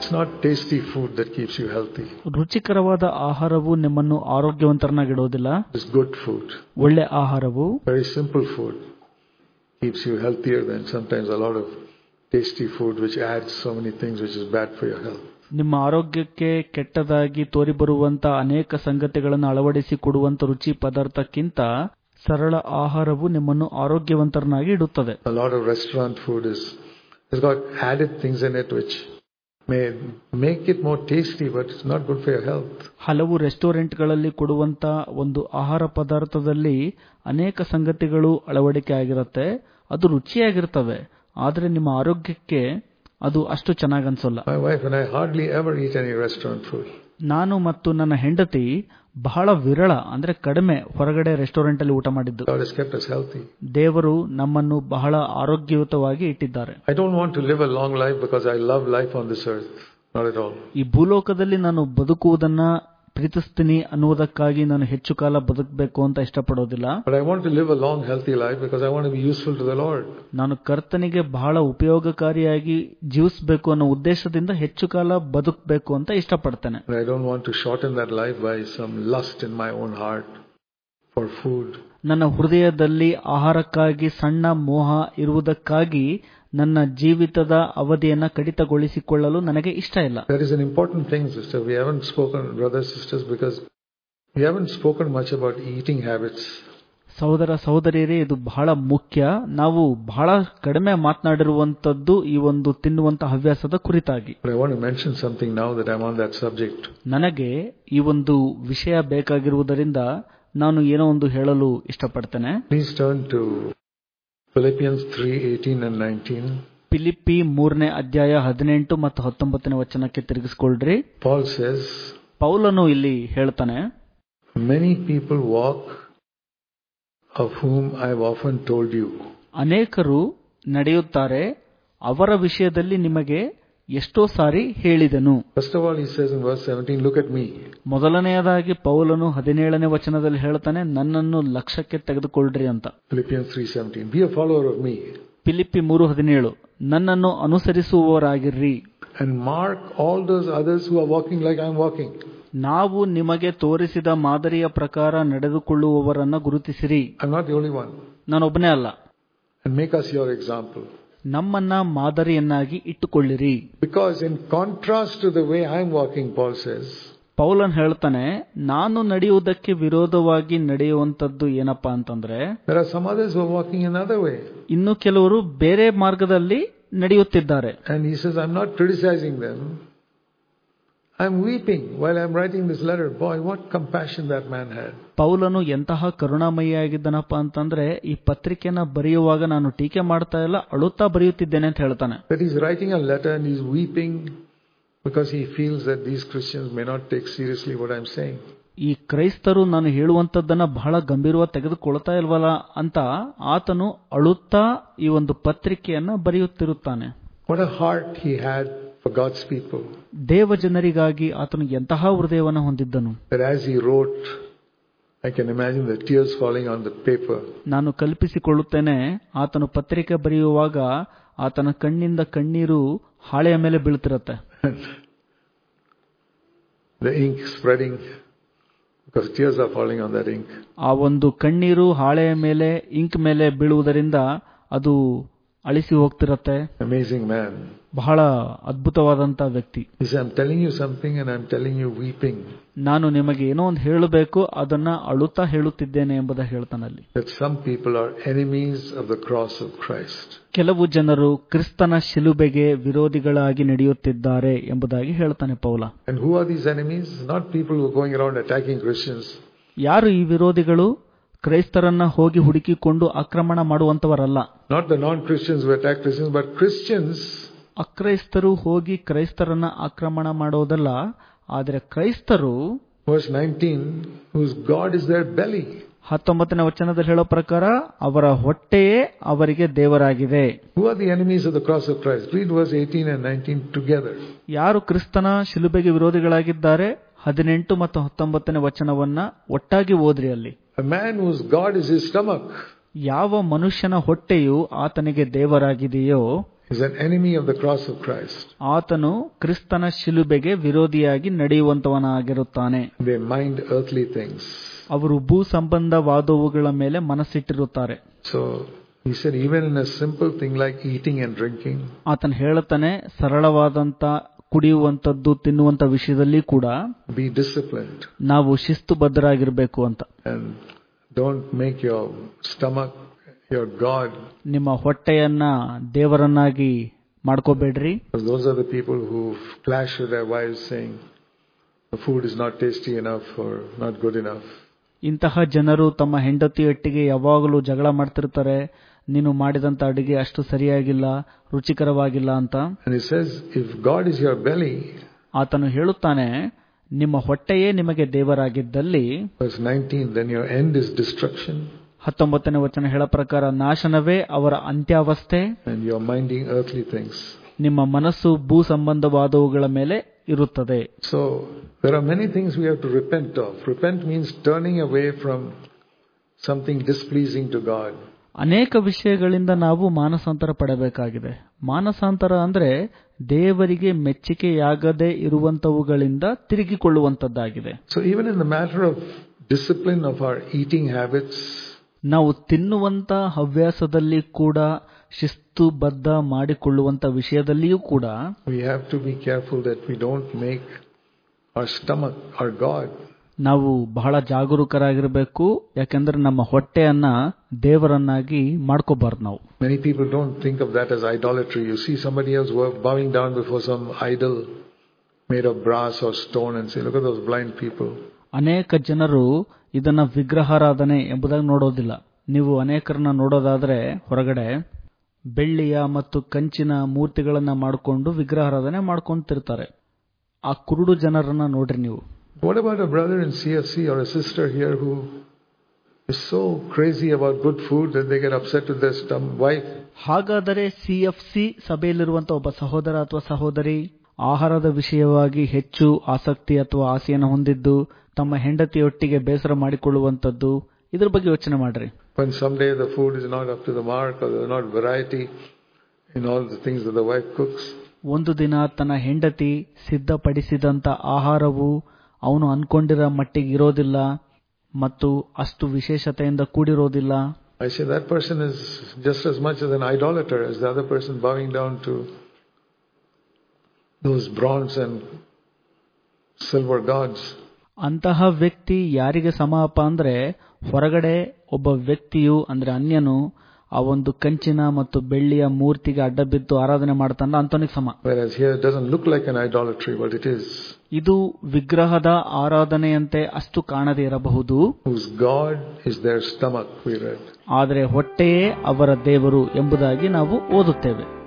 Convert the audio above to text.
It's not tasty food that keeps you healthy. ರುಚಿಕರವಾದ ಆಹಾರವು ನಿಮ್ಮನ್ನು ಆರೋಗ್ಯವಂತರನ್ನಾಗಿಡೋದಿಲ್ಲ It's good food. ಒಳ್ಳೆ ಆಹಾರವು Very simple food keeps you healthier than sometimes a lot of tasty food which adds so many things which is bad for your health. ನಿಮ್ಮ ಆರೋಗ್ಯಕ್ಕೆ ಕೆಟ್ಟದಾಗಿ ತೋರಿಬರುವಂತ ಅನೇಕ ಸಂಗತಿಗಳನ್ನು ಅಳವಡಿಸಿ ಕೊಡುವಂತ ರುಚಿ ಪದಾರ್ಥಕ್ಕಿಂತ ಸರಳ ಆಹಾರವು ನಿಮ್ಮನ್ನು ಆರೋಗ್ಯವಂತರನ್ನಾಗಿ ಇಡುತ್ತದೆ A lot of restaurant food is has got added things in it which may make it more tasty, but it's not good for your health. ಹಲವು ರೆಸ್ಟೋರೆಂಟ್ಗಳಲ್ಲಿ ಕೊಡುವಂತ ಒಂದು ಆಹಾರ ಪದಾರ್ಥದಲ್ಲಿ ಅನೇಕ ಸಂಗತಿಗಳು ಅಳವಡಿಕೆ ಆಗಿರುತ್ತೆ ಅದು ರುಚಿಯಾಗಿರ್ತವೆ ಆದ್ರೆ ನಿಮ್ಮ ಆರೋಗ್ಯಕ್ಕೆ ಅದು ಅಷ್ಟು ಚೆನ್ನಾಗನ್ಸೋಲ್ಲ My wife and I hardly ever eat any restaurant food. ನಾನು ಮತ್ತು ನನ್ನ ಹೆಂಡತಿ ಬಹಳ ವಿರಳ ಅಂದ್ರೆ ಕಡಿಮೆ ಹೊರಗಡೆ ರೆಸ್ಟೋರೆಂಟ್ ಅಲ್ಲಿ ಊಟ ಮಾಡಿದ್ದು God has kept us healthy. ದೇವರು ನಮ್ಮನ್ನು ಬಹಳ ಆರೋಗ್ಯಯುತವಾಗಿ ಇಟ್ಟಿದ್ದಾರೆ I don't want to live a long life because I love life on this earth. Not at all. ಈ ಭೂಲೋಕದಲ್ಲಿ ನಾನು ಬದುಕುವುದನ್ನ ಪ್ರೀತಿಸ್ತೀನಿ ಅನ್ನುವುದಕ್ಕಾಗಿ ನಾನು ಹೆಚ್ಚು ಕಾಲ ಬದುಕಬೇಕು ಅಂತ ಇಷ್ಟಪಡೋದಿಲ್ಲ But I want to live a long, healthy life because I want to be useful to the Lord. ನಾನು ಕರ್ತನಿಗೆ ಬಹಳ ಉಪಯೋಗಕಾರಿಯಾಗಿ ಜೀವಿಸಬೇಕು ಅನ್ನೋ ಉದ್ದೇಶದಿಂದ ಹೆಚ್ಚು ಕಾಲ ಬದುಕಬೇಕು ಅಂತ ಇಷ್ಟಪಡ್ತೇನೆ But I don't want to shorten that life by some lust in my own heart for food. ನನ್ನ ಹೃದಯದಲ್ಲಿ ಆಹಾರಕ್ಕಾಗಿ ಸಣ್ಣ ಮೋಹ ಇರುವುದಕ್ಕಾಗಿ ನನ್ನ ಜೀವಿತದ ಅವಧಿಯನ್ನ ಕಡಿತಗೊಳಿಸಿಕೊಳ್ಳಲು ನನಗೆ ಇಷ್ಟ ಇಲ್ಲ That is an important thing, sister. We haven't spoken, brothers, sisters, because we haven't spoken much about eating habits. ಸಹೋದರ ಸಹೋದರಿಯರೇ ಇದು ಬಹಳ ಮುಖ್ಯ ನಾವು ಬಹಳ ಕಡಿಮೆ ಮಾತನಾಡಿರುವಂತದ್ದು ಈ ಒಂದು ತಿನ್ನುವಂತ ಹವ್ಯಾಸದ ಕುರಿತಾಗಿ But I want to mention something now that I'm on that subject. ನನಗೆ ಈ ಒಂದು ವಿಷಯ ಬೇಕಾಗಿರುವುದರಿಂದ ನಾನು ಏನೋ ಒಂದು ಹೇಳಲು ಇಷ್ಟಪಡ್ತೇನೆ Please turn to Philippians 3 18 and 19. Philippi ಮೂರನೇ ಅಧ್ಯಾಯ ಹದಿನೆಂಟು ಮತ್ತು ಹತ್ತೊಂಬತ್ತನೇ ವಚನಕ್ಕೆ ತಿರುಗಿಸ್ಕೊಳ್ರಿ Paul says, ಪೌಲನು ಇಲ್ಲಿ ಹೇಳ್ತಾನೆ Many people walk of whom I've often told you. ಅನೇಕರು ನಡೆಯುತ್ತಾರೆ ಅವರ ವಿಷಯದಲ್ಲಿ ನಿಮಗೆ ಎಷ್ಟೋ ಸಾರಿ ಹೇಳಿದೆನು First of all, he says in verse 17, Look at me. ಮೊದಲನೆಯದಾಗಿ ಪೌಲನು ಹದಿನೇಳನೇ ವಚನದಲ್ಲಿ ಹೇಳ್ತಾನೆ ನನ್ನನ್ನು ಲಕ್ಷ್ಯಕ್ಕೆ ತೆಗೆದುಕೊಳ್ಳ್ರಿ ಅಂತ Philippians 3:17. Be a follower of me Philippi ಮೂರು ಹದಿನೇಳು ನನ್ನನ್ನು ಅನುಸರಿಸುವವರಾಗಿರ್ರಿ and mark all those others who are walking like I'm walking. ನಾವು ನಿಮಗೆ ತೋರಿಸಿದ ಮಾದರಿಯ ಪ್ರಕಾರ ನಡೆದುಕೊಳ್ಳುವವರನ್ನ ಗುರುತಿಸಿರಿ I'm not the only one. ನಾನೊಬ್ಬನೇ ಅಲ್ಲ And make us your example. ನಮ್ಮನ್ನ ಮಾದರಿಯನ್ನಾಗಿ ಇಟ್ಟುಕೊಳ್ಳಿರಿ Because in contrast to the way I'm walking, Paul says, ಪೌಲನ್ ಹೇಳ್ತಾನೆ ನಾನು ನಡೆಯುವುದಕ್ಕೆ ವಿರೋಧವಾಗಿ ನಡೆಯುವಂತದ್ದು ಏನಪ್ಪಾ ಅಂತಂದ್ರೆ there are some others who are walking another way. ಇನ್ನು ಕೆಲವರು ಬೇರೆ ಮಾರ್ಗದಲ್ಲಿ ನಡೆಯುತ್ತಿದ್ದಾರೆ And he says, I'm not criticizing them. I'm weeping while I'm writing this letter. Boy, what compassion that man had. ಪೌಲನು ಎಂತಹ ಕರುಣಾಮಯಿಯಾಗಿದ್ದನಪ್ಪ ಅಂತಂದ್ರೆ ಈ ಪತ್ರಿಕೆನ ಬರೆಯುವಾಗ ನಾನು ಟೀಕೆ ಮಾಡ್ತಾ ಇಲ್ಲ ಅಳುತ್ತಾ ಬರೆಯುತ್ತಿದ್ದೇನೆ ಅಂತ ಹೇಳ್ತಾನೆ That he's writing a letter and he's weeping because he feels that these Christians may not take seriously what I'm saying. ಈ ಕ್ರೈಸ್ತರು ನಾನು ಹೇಳುವಂತದ್ದನ್ನ ಬಹಳ ಗಂಭೀರವಾಗಿ ತೆಗೆದುಕೊಳ್ತಾ ಇಲ್ವಲ್ಲ ಅಂತ ಆತನು ಅಳುತ್ತಾ ಈ ಒಂದು ಪತ್ರಿಕೆಯನ್ನ ಬರೆಯುತ್ತಿರುತ್ತಾನೆ What a heart he had for God's people. ದೇವ ಜನರಿಗಾಗಿ ಆತನು ಎಂತಹ ಹೃದಯವನ್ನು ಹೊಂದಿದ್ದನು That as he wrote, I can imagine the tears falling on the paper. ನಾನು ಕಲ್ಪಿಸಿಕೊಳ್ಳುತ್ತೇನೆ ಆತನು ಪತ್ರಿಕೆ ಬರೆಯುವಾಗ ಆತನ ಕಣ್ಣಿಂದ ಕಣ್ಣೀರು ಹಾಳೆಯ ಮೇಲೆ ಬೀಳ್ತಿರತ್ತೆ the ink spreading because tears are falling on that ink. ಆ ಒಂದು ಕಣ್ಣೀರು ಹಾಳೆಯ ಮೇಲೆ ಇಂಕ್ ಮೇಲೆ ಬೀಳುವುದರಿಂದ ಅದು ಅಳಿಸಿ ಹೋಗ್ತಿರತ್ತೆ Amazing man. ಬಹಳ ಅದ್ಭುತವಾದಂತ ವ್ಯಕ್ತಿ He said, I'm telling you something and I'm telling you weeping. ನಾನು ನಿಮಗೆ ಏನೋ ಒಂದು ಹೇಳಬೇಕು ಅದನ್ನ ಅಳುತ್ತಾ ಹೇಳುತ್ತಿದ್ದೇನೆ ಎಂಬುದ ಹೇಳ್ತಾನಲ್ಲಿ That some people are enemies of the cross of Christ. ಕೆಲವು ಜನರು ಕ್ರಿಸ್ತನ ಶಿಲುಬೆಗೆ ವಿರೋಧಿಗಳಾಗಿ ನಡೆಯುತ್ತಿದ್ದಾರೆ ಎಂಬುದಾಗಿ ಹೇಳ್ತಾನೆ ಪೌಲ And who are these enemies? Not people who are going around attacking Christians. ಯಾರು ಈ ವಿರೋಧಿಗಳು ಕ್ರೈಸ್ತರನ್ನ ಹೋಗಿ ಹುಡುಕಿಕೊಂಡು ಆಕ್ರಮಣ ಮಾಡುವಂತವರಲ್ಲ Not the non-Christians who attack Christians, but Christians ಅಕ್ರೈಸ್ತರು ಹೋಗಿ ಕ್ರೈಸ್ತರನ್ನ ಆಕ್ರಮಣ ಮಾಡೋದಲ್ಲ ಆದರೆ ಕ್ರೈಸ್ತರು verse 19, whose God is their belly. ಹತ್ತೊಂಬತ್ತನೇ ವಚನದಲ್ಲಿ ಹೇಳೋ ಪ್ರಕಾರ ಅವರ ಹೊಟ್ಟೆಯೇ ಅವರಿಗೆ ದೇವರಾಗಿದೆ Who are the enemies of the cross of Christ? Read verse 18 and 19 together. ಯಾರು ಕ್ರಿಸ್ತನ ಶಿಲುಬೆಗೆ ವಿರೋಧಿಗಳಾಗಿದ್ದಾರೆ ಹದಿನೆಂಟು ಮತ್ತು ಹತ್ತೊಂಬತ್ತನೇ ವಚನವನ್ನ ಒಟ್ಟಾಗಿ ಓದ್ರಿ ಅಲ್ಲಿ A man whose God is his stomach. ಯಾವ ಮನುಷ್ಯನ ಹೊಟ್ಟೆಯು ಆತನಿಗೆ ದೇವರಾಗಿದೆಯೋ is an enemy of the cross of Christ. ಆತನು ಕ್ರಿಸ್ತನ ಶಿಲುಬೆಗೆ ವಿರೋಧಿಯಾಗಿ ನಡೆಯುವಂತವನಾಗಿರುತ್ತಾನೆ They mind earthly things. ಅವರು ಭೂ ಸಂಬಂಧವಾದವುಗಳ ಮೇಲೆ ಮನಸ್ಸಿಟ್ಟಿರುತ್ತಾರೆ So he said, even in a simple thing like eating and drinking, ಆತನು ಹೇಳುತ್ತಾನೆ ಸರಳವಾದಂತ ಕುಡಿಯುವಂತದ್ದು ತಿನ್ನುವಂತ ವಿಷಯದಲ್ಲಿ ಕೂಡ be disciplined ನಾವು ಶಿಸ್ತುಬದ್ಧರಾಗಿರ್ಬೇಕು ಅಂತ and don't make your stomach your God. ನಿಮ್ಮ ಹೊಟ್ಟೆಯನ್ನ ದೇವರನ್ನಾಗಿ ಮಾಡ್ಕೋಬೇಡ್ರಿ Because those are the people who clash with their wives saying, the food is not tasty enough or not good enough. ಇಂತಹ ಜನರು ತಮ್ಮ ಹೆಂಡತಿಯೊಟ್ಟಿಗೆ ಯಾವಾಗಲೂ ಜಗಳ ಮಾಡ್ತಿರ್ತಾರೆ ನೀನು ಮಾಡಿದಂತ ಅಡಿಗೆ ಅಷ್ಟು ಸರಿಯಾಗಿಲ್ಲ ರುಚಿಕರವಾಗಿಲ್ಲ ಅಂತ And he says, if God is your belly, ಆತನು ಹೇಳುತ್ತಾನೆ ನಿಮ್ಮ ಹೊಟ್ಟೆಯೇ ನಿಮಗೆ ದೇವರಾಗಿದ್ದಲ್ಲಿ verse 19, then your end is destruction ಹತ್ತೊಂಬತ್ತನೇ ವಚನ ಹೇಳ ಪ್ರಕಾರ ನಾಶನವೇ ಅವರ ಅಂತ್ಯಾವಸ್ಥೆ and you're minding earthly things. ನಿಮ್ಮ ಮನಸ್ಸು ಭೂ ಸಂಬಂಧವಾದವುಗಳ ಮೇಲೆ ಇರುತ್ತದೆ So there are many things we have to repent of. Repent means turning away from something displeasing to God. ಅನೇಕ ವಿಷಯಗಳಿಂದ ನಾವು ಮಾನಸಾಂತರ ಪಡಬೇಕಾಗಿದೆ ಮಾನಸಾಂತರ ಅಂದ್ರೆ ದೇವರಿಗೆ ಮೆಚ್ಚುಗೆಯಾಗದೇ ಇರುವಂತವುಗಳಿಂದ ತಿರುಗಿಕೊಳ್ಳುವಂತದ್ದಾಗಿದೆ So even in the matter of discipline of our eating habits, ನಾವು ತಿನ್ನುವಂತ ಹವ್ಯಾಸದಲ್ಲಿ ಕೂಡ ಶಿಸ್ತುಬದ್ಧ ಮಾಡಿಕೊಳ್ಳುವಂತ ವಿಷಯದಲ್ಲಿಯೂ ಕೂಡ we have to be careful that we don't make our stomach our God. ನಾವು ಬಹಳ ಜಾಗರೂಕರಾಗಿರಬೇಕು ಯಾಕೆಂದ್ರೆ ನಮ್ಮ ಹೊಟ್ಟೆಯನ್ನ ದೇವರನ್ನಾಗಿ ಮಾಡ್ಕೋಬಾರ್ದು ನಾವು Many people don't think of that as idolatry. You see somebody else wo- bowing down before some idol made of brass or stone and say, look at those blind people. ಅನೇಕ ಜನರು ಇದನ್ನ ವಿಗ್ರಹಾರಾಧನೆ ಎಂಬುದಾಗಿ ನೋಡೋದಿಲ್ಲ ನೀವು ಅನೇಕರನ್ನ ನೋಡೋದಾದ್ರೆ ಹೊರಗಡೆ ಬೆಳ್ಳಿಯ ಮತ್ತು ಕಂಚಿನ ಮೂರ್ತಿಗಳನ್ನ ಮಾಡಿಕೊಂಡು ವಿಗ್ರಹಾರಾಧನೆ ಮಾಡ್ಕೊಂತಿರ್ತಾರೆ ಆ ಕುರುಡು ಜನರನ್ನ ನೋಡ್ರಿ ನೀವು What about a brother in CFC or a sister here who is so crazy about good food that they get upset with their stomach, wife? ಹಾಗಾದರೆ ಸಿಎಫ್ಸಿ ಸಭೆಯಲ್ಲಿರುವಂತ ಒಬ್ಬ ಸಹೋದರ ಅಥವಾ ಸಹೋದರಿ ಆಹಾರದ ವಿಷಯವಾಗಿ ಹೆಚ್ಚು ಆಸಕ್ತಿ ಅಥವಾ ಆಸೆಯನ್ನು ಹೊಂದಿದ್ದು ತಮ್ಮ ಹೆಂಡತಿಯೊಟ್ಟಿಗೆ ಬೇಸರ ಮಾಡಿಕೊಳ್ಳುವಂತದ್ದು ಇದ್ರ ಬಗ್ಗೆ ಯೋಚನೆ ಮಾಡ್ರಿ When someday the food is not up to the mark or there's not variety in all the things that the wife cooks, ಒಂದು ದಿನ ತನ್ನ ಹೆಂಡತಿ ಸಿದ್ಧಪಡಿಸಿದಂತ ಆಹಾರವು ಅವನು ಅನ್ಕೊಂಡಿರೋ ಮಟ್ಟಿಗೆ ಇರೋದಿಲ್ಲ ಮತ್ತು ಅಷ್ಟು ವಿಶೇಷತೆಯಿಂದ ಕೂಡಿರೋದಿಲ್ಲ I say that person is just as much as an idolater as the other person bowing down to those bronze and silver gods. ಅಂತಹ ವ್ಯಕ್ತಿ ಯಾರಿಗೆ ಸಮಪ್ಪ ಅಂದ್ರೆ ಹೊರಗಡೆ ಒಬ್ಬ ವ್ಯಕ್ತಿಯು ಅಂದ್ರೆ ಅನ್ಯನು ಆ ಒಂದು ಕಂಚಿನ ಮತ್ತು ಬೆಳ್ಳಿಯ ಮೂರ್ತಿಗೆ ಅಡ್ಡ ಬಿದ್ದು ಆರಾಧನೆ ಮಾಡ್ತಾನಲ್ಲ ಅಂತವನಿಗೆ ಸಮ Whereas here it doesn't look like an idolatry, but it is. ಇದು ವಿಗ್ರಹದ ಆರಾಧನೆಯಂತೆ ಅಷ್ಟು ಕಾಣದೇ ಇರಬಹುದು Whose God is their stomach, we read. ಆದರೆ ಹೊಟ್ಟೆಯೇ ಅವರ ದೇವರು ಎಂಬುದಾಗಿ ನಾವು ಓದುತ್ತೇವೆ